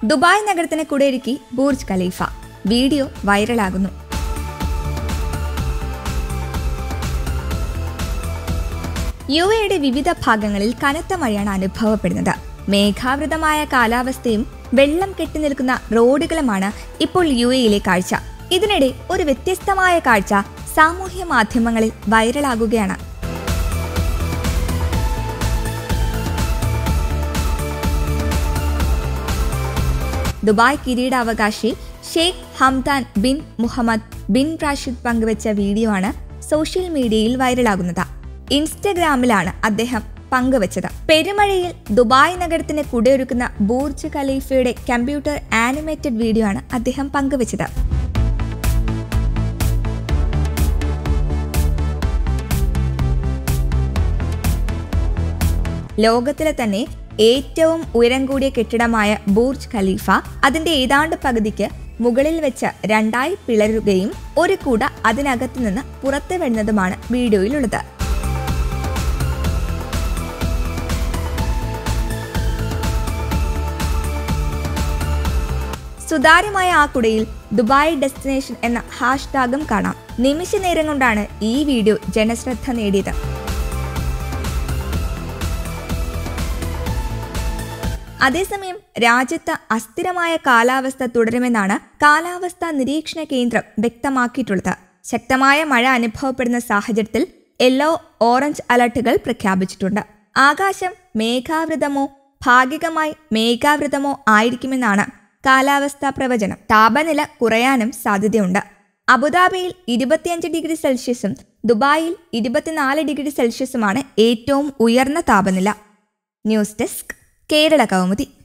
Dubai നഗരത്തിന് കുടിയൊരുക്കി Burj Khalifa video വൈറലാകുന്നു യു എയുടെ വിവിധ ഭാഗങ്ങളിൽ കനത്ത മഴയാണ് അനുഭവപ്പെടുന്നത് മേഘാവൃതമായ കാലാവസ്ഥയും വെള്ളം കെട്ടിനിൽക്കുന്ന റോഡുകളുമാണ് ഇപ്പോൾ യു എയിലെ കാഴ്ച ഇതിനിടെ ഒരു വ്യത്യസ്തമായ കാഴ്ച സാമൂഹ്യ മാധ്യമങ്ങളിൽ വൈറലാകുകയാണ് ദുബായ് കിരീടാവകാശി Sheikh Hamdan bin Mohammed bin Rashid പങ്കുവച്ച വീഡിയോ ആണ് സോഷ്യൽ മീഡിയയിൽ വൈറലാകുന്നത് ഇൻസ്റ്റഗ്രാമിലാണ് അദ്ദേഹം പങ്കുവച്ചത് പെരുമഴയിൽ ദുബായ് നഗരത്തിന് കുടിയൊരുക്കുന്ന ബൂർജ് ഖലീഫയുടെ കമ്പ്യൂട്ടർ ആനിമേറ്റഡ് വീഡിയോ ആണ് അദ്ദേഹം പങ്കുവച്ചത് ലോകത്തിലെ തന്നെ ഏറ്റവും ഉയരം കൂടിയ കെട്ടിടമായ ബൂർജ് ഖലീഫ അതിന്റെ ഏതാണ്ട് പകുതിക്ക് മുകളിൽ വെച്ച് രണ്ടായി പിളരുകയും ഒരു കൂട അതിനകത്തു നിന്ന് പുറത്തു വരുന്നതുമാണ് വീഡിയോയിലുള്ളത് സുതാര്യമായ ആ കുടയിൽ ദുബായ് ഡെസ്റ്റിനേഷൻ എന്ന ഹാഷ്ടാഗും കാണാം നിമിഷ നേരം കൊണ്ടാണ് ഈ വീഡിയോ ജനശ്രദ്ധ നേടിയത് അതേസമയം രാജ്യത്ത് അസ്ഥിരമായ കാലാവസ്ഥ തുടരുമെന്നാണ് കാലാവസ്ഥാ നിരീക്ഷണ കേന്ദ്രം വ്യക്തമാക്കിയിട്ടുള്ളത് ശക്തമായ മഴ അനുഭവപ്പെടുന്ന സാഹചര്യത്തിൽ യെല്ലോ ഓറഞ്ച് അലർട്ടുകൾ പ്രഖ്യാപിച്ചിട്ടുണ്ട് ആകാശം മേഘാവൃതമോ ഭാഗികമായി മേഘാവൃതമോ ആയിരിക്കുമെന്നാണ് കാലാവസ്ഥാ പ്രവചനം താപനില കുറയാനും സാധ്യതയുണ്ട് അബുദാബിയിൽ ഇരുപത്തിയഞ്ച് ഡിഗ്രി സെൽഷ്യസും ദുബായിൽ ഇരുപത്തിനാല് ഡിഗ്രി സെൽഷ്യസുമാണ് ഏറ്റവും ഉയർന്ന താപനില ന്യൂസ് ഡെസ്ക് കേരള കൗമുദി